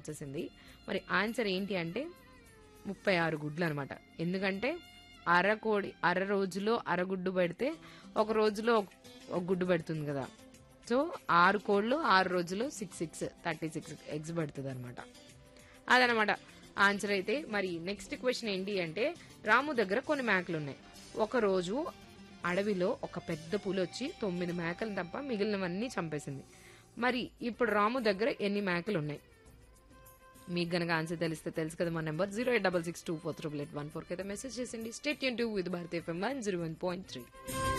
వచ్చేసింది మరి ఆన్సర్ ఏంటి అంటే ముప్పై ఆరు గుడ్లు అనమాట ఎందుకంటే అర కోడి అర రోజులో అర గుడ్డు పెడితే ఒక రోజులో ఒక- ఒక గుడ్డు పెడుతుంది కదా సో ఆరు కోళ్ళు ఆరు రోజులు six six thirty six eggs పెడుతుంది అనమాట అదనమాట ఆన్సర్ అయితే మరి నెక్స్ట్ క్వశ్చన్ ఏంటి అంటే రాము దగ్గర కొన్ని మేకలు ఉన్నాయి ఒక రోజు అడవిలో ఒక పెద్ద పులి వచ్చి తొమ్మిది మేకలు తప్ప మిగిలినవన్నీ చంపేసింది మరి ఇప్పుడు రాము దగ్గర ఎన్ని మేకలు ఉన్నాయి మీకు గనక ఆన్సర్ తెలిస్తే తెలుసు కదా మా number zero eight double six two four triple eight one four అయితే మెసేజ్ చేసింది స్టేట్ యూన్ to with Bharatiya FM one zero one point three